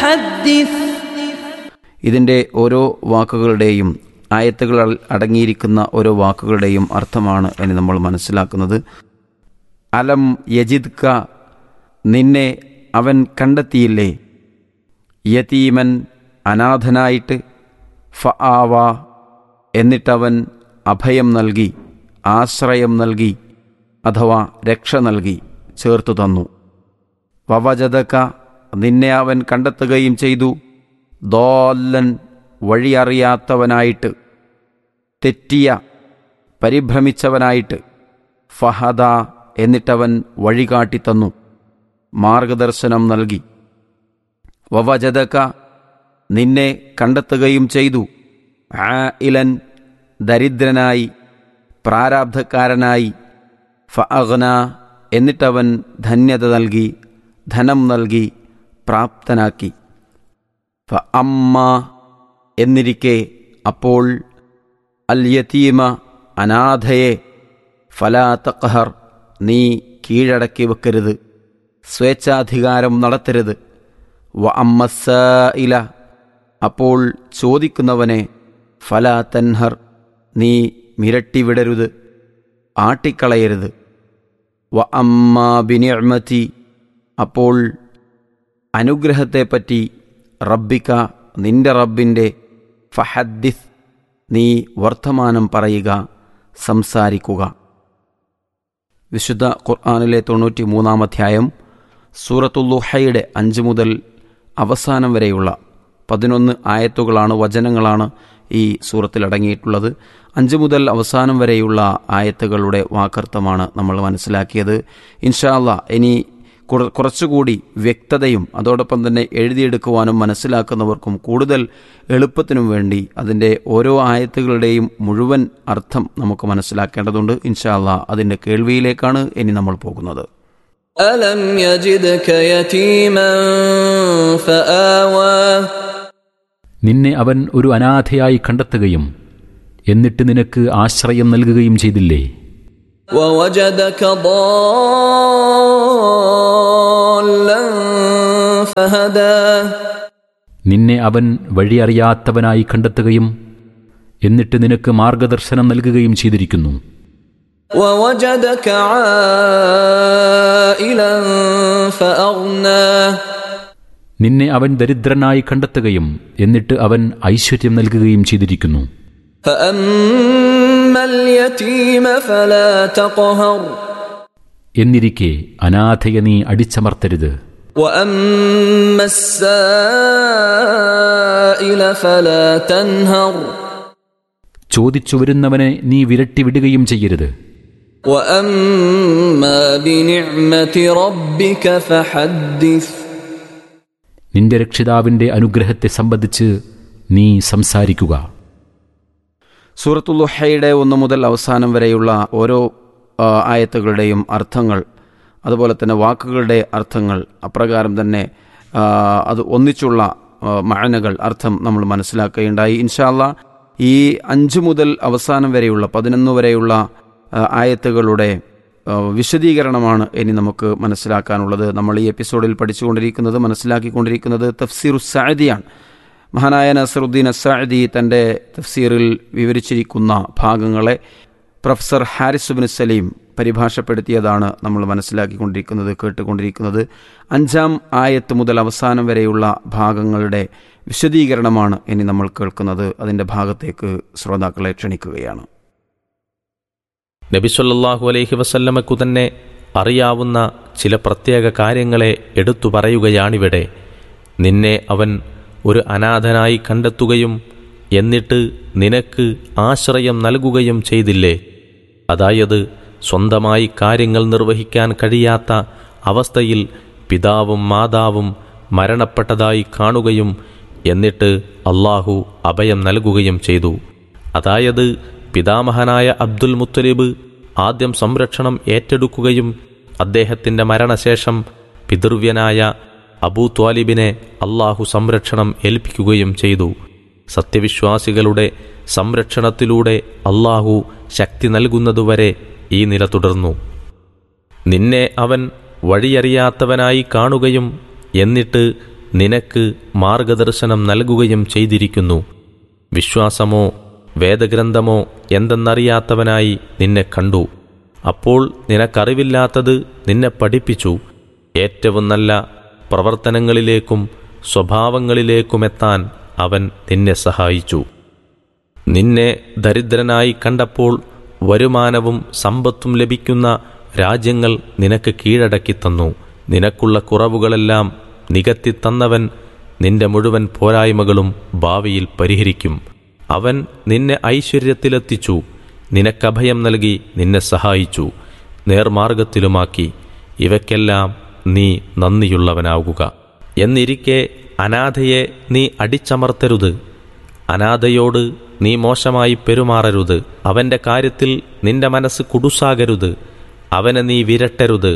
حدث ഇതിൻ്റെ ഓരോ വാക്കുകളുടെയും ആയത്തുകൾ അടങ്ങിയിരിക്കുന്ന ഓരോ വാക്കുകളുടെയും അർത്ഥമാണ് എന്ന് നമ്മൾ മനസ്സിലാക്കുന്നത് അലം യജിദ് ക നിന്നെ അവൻ കണ്ടെത്തിയില്ലേ യതീമൻ അനാഥനായിട്ട് ഫ ആവ എന്നിട്ടവൻ അഭയം നൽകി ആശ്രയം നൽകി അഥവാ രക്ഷ നൽകി ചേർത്തു തന്നു വവജതക നിന്നെ അവൻ കണ്ടെത്തുകയും ചെയ്തു ദോല്ലൻ വഴിയറിയാത്തവനായിട്ട് തെറ്റിയ പരിഭ്രമിച്ചവനായിട്ട് ഫഹദ എന്നിട്ടവൻ വഴികാട്ടിത്തന്നു മാർഗദർശനം നൽകി വവജതക നിന്നെ കണ്ടെത്തുകയും ചെയ്തു ആ ഇലൻ ദരിദ്രനായി പ്രാരാബ്ധക്കാരനായി ഫഅഗ്ന എന്നിട്ടവൻ ധന്യത നൽകി ധനം നൽകി പ്രാപ്തനാക്കി ഫ അമ്മ എന്നിരിക്കെ അപ്പോൾ അൽ യതീമ അനാഥയെ ഫലാ തഖഹർ നീ കീഴടക്കി വെക്കരുത് സ്വേച്ഛാധികാരം നടത്തരുത് വ അമ്മസ ഇല അപ്പോൾ ചോദിക്കുന്നവനെ ഫലാ തൻഹർ നീ മിരട്ടിവിടരുത് ആട്ടിക്കളയരുത് വ അമ്മ ബിനിഅ്മതി അപ്പോൾ അനുഗ്രഹത്തെപ്പറ്റി റബ്ബിക്ക നിന്റെ റബ്ബിൻ്റെ ഫഹദ്ദിസ് നീ വർത്തമാനം പറയുക സംസാരിക്കുക വിശുദ്ധ ഖുർആാനിലെ തൊണ്ണൂറ്റി മൂന്നാം അധ്യായം സൂറത്തുല്ലുഹയുടെ അഞ്ച് മുതൽ അവസാനം വരെയുള്ള പതിനൊന്ന് ആയത്തുകളാണ് വചനങ്ങളാണ് ഈ സൂറത്തിൽ അടങ്ങിയിട്ടുള്ളത് അഞ്ച് മുതൽ അവസാനം വരെയുള്ള ആയത്തുകളുടെ വാക്കർത്ഥമാണ് നമ്മൾ മനസ്സിലാക്കിയത് ഇൻഷാല്ല ഇനി കുറ- കുറച്ചുകൂടി വ്യക്തതയും അതോടൊപ്പം തന്നെ എഴുതിയെടുക്കുവാനും മനസ്സിലാക്കുന്നവർക്കും കൂടുതൽ എളുപ്പത്തിനും വേണ്ടി അതിൻ്റെ ഓരോ ആയത്തുകളുടെയും മുഴുവൻ അർത്ഥം നമുക്ക് മനസ്സിലാക്കേണ്ടതുണ്ട് ഇൻഷാല്ല അതിൻ്റെ കേൾവിയിലേക്കാണ് ഇനി നമ്മൾ പോകുന്നത് ألم يجدك يتيما فآوى നിന്നെ അവൻ ഒരു അനാഥയായി കണ്ടെത്തുകയും എന്നിട്ട് നിനക്ക് ആശ്രയം നൽകുകയും ചെയ്തില്ലേ ووجدك ضالا فهدى നിന്നെ അവൻ വഴിയറിയാത്തവനായി കണ്ടെത്തുകയും എന്നിട്ട് നിനക്ക് മാർഗദർശനം നൽകുകയും ചെയ്തിരിക്കുന്നു ووجدك عائلا فأغنى നിന്നെ അവൻ ദരിദ്രനായി കണ്ടെത്തുകയും എന്നിട്ട് അവൻ ഐശ്വര്യം നൽകുകയും ചെയ്തിരിക്കുന്നു فأما اليتيم فلا تقهر എന്നിരിക്കെ അനാഥയെ നീ അടിച്ചമർത്തരുത് وأما السائل فلا تنهر ചോദിച്ചു വരുന്നവനെ നീ വിരട്ടിവിടുകയും ചെയ്യരുത് وأما بنعمة ربك فحدث നിന്റെ രക്ഷിതാവിന്റെ അനുഗ്രഹത്തെ സംബന്ധിച്ച് നീ സംസാരിക്കുക സൂറത്തുല്ലുഹയുടെ ഒന്ന് മുതൽ അവസാനം വരെയുള്ള ഓരോ ആ, ആയത്തുകളുടെയും അർത്ഥങ്ങൾ അതുപോലെ തന്നെ വാക്കുകളുടെ അർത്ഥങ്ങൾ അപ്രകാരം തന്നെ ആ, അത് ഒന്നിച്ചുള്ള ആ, മഅനകൾ അർത്ഥം നമ്മൾ മനസ്സിലാക്കുകയുണ്ടായി ഇൻഷാല്ല ഈ അഞ്ച് മുതൽ അവസാനം വരെയുള്ള പതിനൊന്ന് വരെയുള്ള ആ, ആയത്തുകളുടെ ആ, വിശദീകരണമാണ് ഇനി നമുക്ക് മനസ്സിലാക്കാനുള്ളത് നമ്മൾ ഈ എപ്പിസോഡിൽ പഠിച്ചുകൊണ്ടിരിക്കുന്നത് മനസ്സിലാക്കിക്കൊണ്ടിരിക്കുന്നത് തഫ്സീർ സാദിയാണ് മഹാനായ നസറുദ്ദീൻ അസാദി തൻ്റെ തഫ്സീറിൽ വിവരിച്ചിരിക്കുന്ന ഭാഗങ്ങളെ പ്രൊഫസർ ഹാരിസ് ബിൻ സലീം പരിഭാഷപ്പെടുത്തിയതാണ് നമ്മൾ മനസ്സിലാക്കിക്കൊണ്ടിരിക്കുന്നത് കേട്ടുകൊണ്ടിരിക്കുന്നത് അഞ്ചാം ആയത്ത് മുതൽ അവസാനം വരെയുള്ള ഭാഗങ്ങളുടെ വിശദീകരണമാണ് ഇനി നമ്മൾ കേൾക്കുന്നത് അതിൻ്റെ ഭാഗത്തേക്ക് ശ്രോതാക്കളെ ക്ഷണിക്കുകയാണ് നബിസൊല്ലാഹു അലൈഹി വസല്ലമക്കു തന്നെ അറിയാവുന്ന ചില പ്രത്യേക കാര്യങ്ങളെ എടുത്തു പറയുകയാണിവിടെ നിന്നെ അവൻ ഒരു അനാഥനായി കണ്ടെത്തുകയും എന്നിട്ട് നിനക്ക് ആശ്രയം നൽകുകയും ചെയ്തില്ലേ അതായത് സ്വന്തമായി കാര്യങ്ങൾ നിർവഹിക്കാൻ കഴിയാത്ത അവസ്ഥയിൽ പിതാവും മാതാവും മരണപ്പെട്ടതായി കാണുകയും എന്നിട്ട് അള്ളാഹു അഭയം നൽകുകയും ചെയ്തു അതായത് പിതാമഹനായ അബ്ദുൽ മുത്തലിബ് ആദ്യം സംരക്ഷണം ഏറ്റെടുക്കുകയും അദ്ദേഹത്തിൻ്റെ മരണശേഷം പിതൃവ്യനായ അബൂ ത്വാലിബിനെ അള്ളാഹു സംരക്ഷണം ഏൽപ്പിക്കുകയും ചെയ്തു സത്യവിശ്വാസികളുടെ സംരക്ഷണത്തിലൂടെ അള്ളാഹു ശക്തി നൽകുന്നതുവരെ ഈ നില തുടർന്നു നിന്നെ അവൻ വഴിയറിയാത്തവനായി കാണുകയും എന്നിട്ട് നിനക്ക് മാർഗദർശനം നൽകുകയും ചെയ്തിരിക്കുന്നു വിശ്വാസമോ വേദഗ്രന്ഥമോ എന്തെന്നറിയാത്തവനായി നിന്നെ കണ്ടു അപ്പോൾ നിനക്കറിവില്ലാത്തത് നിന്നെ പഠിപ്പിച്ചു ഏറ്റവും നല്ല പ്രവർത്തനങ്ങളിലേക്കും സ്വഭാവങ്ങളിലേക്കുമെത്താൻ അവൻ നിന്നെ സഹായിച്ചു നിന്നെ ദരിദ്രനായി കണ്ടപ്പോൾ വരുമാനവും സമ്പത്തും ലഭിക്കുന്ന രാജ്യങ്ങൾ നിനക്ക് കീഴടക്കി തന്നു നിനക്കുള്ള കുറവുകളെല്ലാം നികത്തിത്തന്നവൻ നിന്റെ മുഴുവൻ പോരായ്മകളും ഭാവിയിൽ പരിഹരിക്കും അവൻ നിന്നെ ഐശ്വര്യത്തിലെത്തിച്ചു നിനക്കഭയം നൽകി നിന്നെ സഹായിച്ചു നേർമാർഗത്തിലുമാക്കി ഇവയ്ക്കെല്ലാം നീ നന്ദിയുള്ളവനാകുക എന്നിരിക്കെ അനാഥയെ നീ അടിച്ചമർത്തരുത് അനാഥയോട് നീ മോശമായി പെരുമാറരുത് അവന്റെ കാര്യത്തിൽ നിന്റെ മനസ്സ് കുടുസാകരുത് അവനെ നീ വിരട്ടരുത്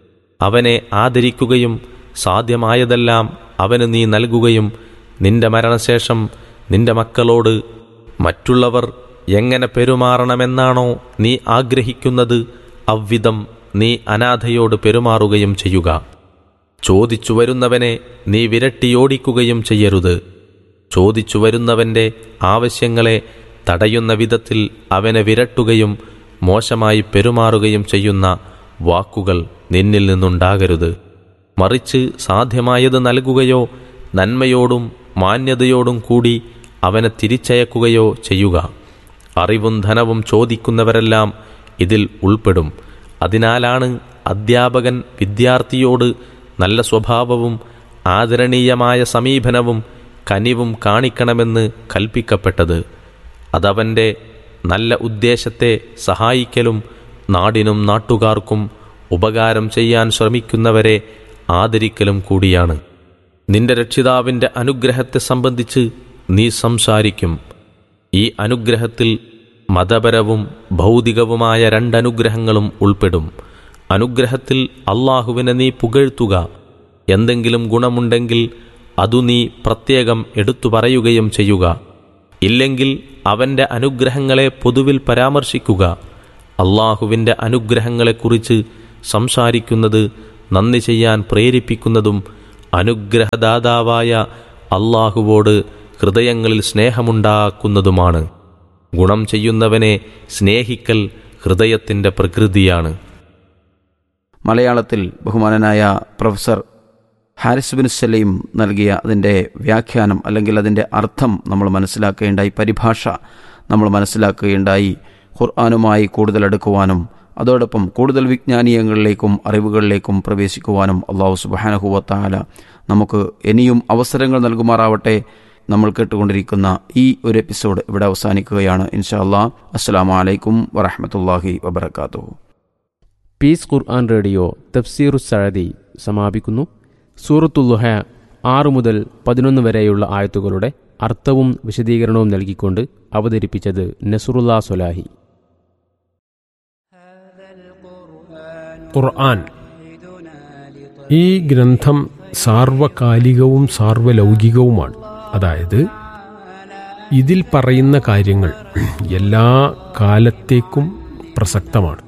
അവനെ ആദരിക്കുകയും സാധ്യമായതെല്ലാം അവന് നീ നൽകുകയും നിന്റെ മരണശേഷം നിന്റെ മക്കളോട് മറ്റുള്ളവർ എങ്ങനെ പെരുമാറണമെന്നാണോ നീ ആഗ്രഹിക്കുന്നത് അவ்விധം നീ അനാഥയോട് പെരുമാറുകയും ചെയ്യുക ചോദിച്ചു വരുന്നവനെ നീ വിരട്ടിയോടിക്കുകയും ചെയ്യരുത് ചോദിച്ചു വരുന്നവന്റെ ആവശ്യങ്ങളെ തടയുന്ന വിധത്തിൽ അവനെ വിരട്ടുകയും മോശമായി പെരുമാറുകയും ചെയ്യുന്ന വാക്കുകൾ നിന്നിൽ നിന്നുണ്ടാകരുത് മറിച്ച് സാധ്യമായത് നൽകുകയോ നന്മയോടും മാന്യതയോടും കൂടി അവനെ തിരിച്ചയക്കുകയോ ചെയ്യുക അറിവും ധനവും ചോദിക്കുന്നവരെല്ലാം ഇതിൽ ഉൾപ്പെടും അതിനാലാണ് അധ്യാപകൻ വിദ്യാർത്ഥിയോട് നല്ല സ്വഭാവവും ആദരണീയമായ സമീപനവും കനിവും കാണിക്കണമെന്ന് കൽപ്പിക്കപ്പെട്ടത് അതവൻ്റെ നല്ല ഉദ്ദേശത്തെ സഹായിക്കലും നാടിനും നാട്ടുകാർക്കും ഉപകാരം ചെയ്യാൻ ശ്രമിക്കുന്നവരെ ആദരിക്കലും കൂടിയാണ് നിന്റെ രക്ഷിതാവിൻ്റെ അനുഗ്രഹത്തെ സംബന്ധിച്ച് നീ സംസാരിക്കും ഈ അനുഗ്രഹത്തിൽ മതപരവും ഭൗതികവുമായ രണ്ടനുഗ്രഹങ്ങളും ഉൾപ്പെടും അനുഗ്രഹത്തിൽ അള്ളാഹുവിനെ നീ പുകഴ്ത്തുക എന്തെങ്കിലും ഗുണമുണ്ടെങ്കിൽ അതു നീ പ്രത്യേകം എടുത്തു പറയുകയും ചെയ്യുക ഇല്ലെങ്കിൽ അവൻ്റെ അനുഗ്രഹങ്ങളെ പൊതുവിൽ പരാമർശിക്കുക അള്ളാഹുവിൻ്റെ അനുഗ്രഹങ്ങളെക്കുറിച്ച് സംസാരിക്കുന്നത് നന്ദി ചെയ്യാൻ പ്രേരിപ്പിക്കുന്നതും അനുഗ്രഹദാതാവായ അള്ളാഹുവോട് ഹൃദയങ്ങളിൽ സ്നേഹമുണ്ടാക്കുന്നതുമാണ് ഗുണം ചെയ്യുന്നവനെ സ്നേഹിക്കൽ ഹൃദയത്തിൻ്റെ പ്രകൃതിയാണ് മലയാളത്തിൽ ബഹുമാനനായ പ്രൊഫസർ ഹാരിസ് ബിൻ സലീം നൽകിയ അതിൻ്റെ വ്യാഖ്യാനം അല്ലെങ്കിൽ അതിൻ്റെ അർത്ഥം നമ്മൾ മനസ്സിലാക്കുകയുണ്ടായി പരിഭാഷ നമ്മൾ മനസ്സിലാക്കുകയുണ്ടായി ഖുർആാനുമായി കൂടുതൽ അടുക്കുവാനും അതോടൊപ്പം കൂടുതൽ വിജ്ഞാനീയങ്ങളിലേക്കും അറിവുകളിലേക്കും പ്രവേശിക്കുവാനും അള്ളാഹു സുബാനഹുവത്താല നമുക്ക് ഇനിയും അവസരങ്ങൾ നൽകുമാറാവട്ടെ നമ്മൾ കേട്ടുകൊണ്ടിരിക്കുന്ന ഈ ഒരു എപ്പിസോഡ് ഇവിടെ അവസാനിക്കുകയാണ് ഇൻഷാ അല്ലാ അസ്സാം വലൈക്കും വറഹമത്തല്ലാഹി വബർക്കാത്തു പീസ് ഖുർആൻ റേഡിയോ തഫ്സീറു സഴദി സമാപിക്കുന്നു സൂറത്തുല്ലുഹ ആറ് മുതൽ പതിനൊന്ന് വരെയുള്ള ആയത്തുകളുടെ അർത്ഥവും വിശദീകരണവും നൽകിക്കൊണ്ട് അവതരിപ്പിച്ചത് നസുറുല്ലാ സൊലാഹി ഖുർആൻ ഈ ഗ്രന്ഥം സാർവകാലികവും സാർവലൗകികവുമാണ് അതായത് ഇതിൽ പറയുന്ന കാര്യങ്ങൾ എല്ലാ കാലത്തേക്കും പ്രസക്തമാണ്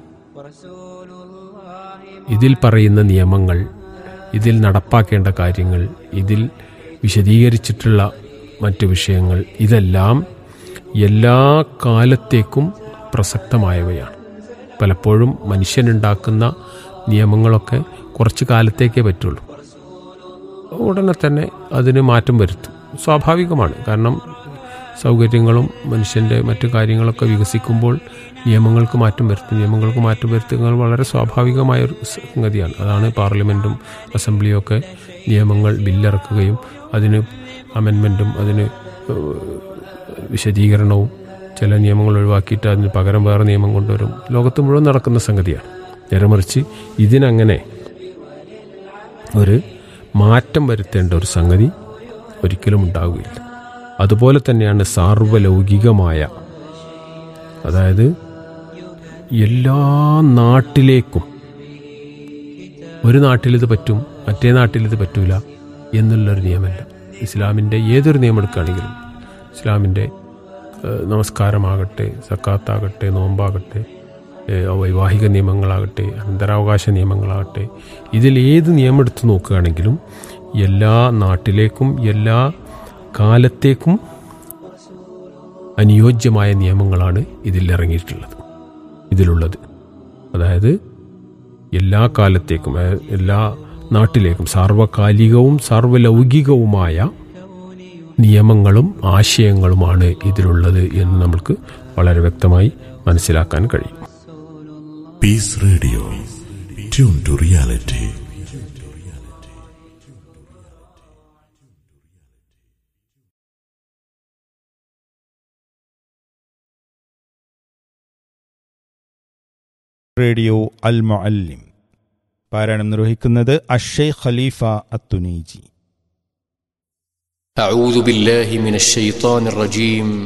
ഇതിൽ പറയുന്ന നിയമങ്ങൾ ഇതിൽ നടപ്പാക്കേണ്ട കാര്യങ്ങൾ ഇതിൽ വിശദീകരിച്ചിട്ടുള്ള മറ്റു വിഷയങ്ങൾ ഇതെല്ലാം എല്ലാ കാലത്തേക്കും പ്രസക്തമായവയാണ് പലപ്പോഴും മനുഷ്യനുണ്ടാക്കുന്ന നിയമങ്ങളൊക്കെ കുറച്ച് കാലത്തേക്കേ പറ്റുള്ളൂ ഉടനെ തന്നെ അതിന് മാറ്റം വരുത്തും സ്വാഭാവികമാണ് കാരണം സൗകര്യങ്ങളും മനുഷ്യൻ്റെ മറ്റു കാര്യങ്ങളൊക്കെ വികസിക്കുമ്പോൾ നിയമങ്ങൾക്ക് മാറ്റം വരുത്തും നിയമങ്ങൾക്ക് മാറ്റം വരുത്തുന്നത് വളരെ സ്വാഭാവികമായ ഒരു സംഗതിയാണ് അതാണ് പാർലമെൻറ്റും അസംബ്ലിയും ഒക്കെ നിയമങ്ങൾ ബില്ലിറക്കുകയും അതിന് അമെൻമെൻറ്റും അതിന് ഏഹ്, വിശദീകരണവും ചില നിയമങ്ങൾ ഒഴിവാക്കിയിട്ട് അതിന് പകരം വേറെ നിയമം കൊണ്ടുവരും ലോകത്ത് മുഴുവൻ നടക്കുന്ന സംഗതിയാണ് നേരെ മറിച്ച് ഇതിനങ്ങനെ ഒരു മാറ്റം വരുത്തേണ്ട ഒരു സംഗതി ഒരിക്കലും ഉണ്ടാവുകയില്ല അതുപോലെ തന്നെയാണ് സാർവലൗകികമായ അതായത് എല്ലാ നാട്ടിലേക്കും ഒരു നാട്ടിലിത് പറ്റും മറ്റേ നാട്ടിലിത് പറ്റൂല എന്നുള്ളൊരു നിയമമല്ല ഇസ്ലാമിൻ്റെ ഏതൊരു നിയമം എടുക്കുകയാണെങ്കിലും ഇസ്ലാമിൻ്റെ ഏഹ്, നമസ്കാരമാകട്ടെ സക്കാത്താകട്ടെ നോമ്പാകട്ടെ ഏഹ്, വൈവാഹിക നിയമങ്ങളാകട്ടെ അനന്തരാവകാശ നിയമങ്ങളാകട്ടെ ഇതിൽ ഏത് നിയമം എടുത്ത് നോക്കുകയാണെങ്കിലും എല്ലാ നാട്ടിലേക്കും എല്ലാ കാലത്തേക്കും അനുയോജ്യമായ നിയമങ്ങളാണ് ഇതിൽ ഇറങ്ങിയിട്ടുള്ളത് ഇതിലുള്ളത് അതായത് എല്ലാ കാലത്തേക്കും അതായത് എല്ലാ നാട്ടിലേക്കും സാർവകാലികവും സാർവലൗകികവുമായ നിയമങ്ങളും ആശയങ്ങളുമാണ് ഇതിലുള്ളത് എന്ന് നമുക്ക് വളരെ വ്യക്തമായി മനസ്സിലാക്കാൻ കഴിയും Peace Radio. Tune to reality. Radio Al Muallim പാരായണം നിർവഹിക്കുന്നത് അഷയ് ഖലീഫ അത്തുനീജി أعوذ بالله من الشيطان الرجيم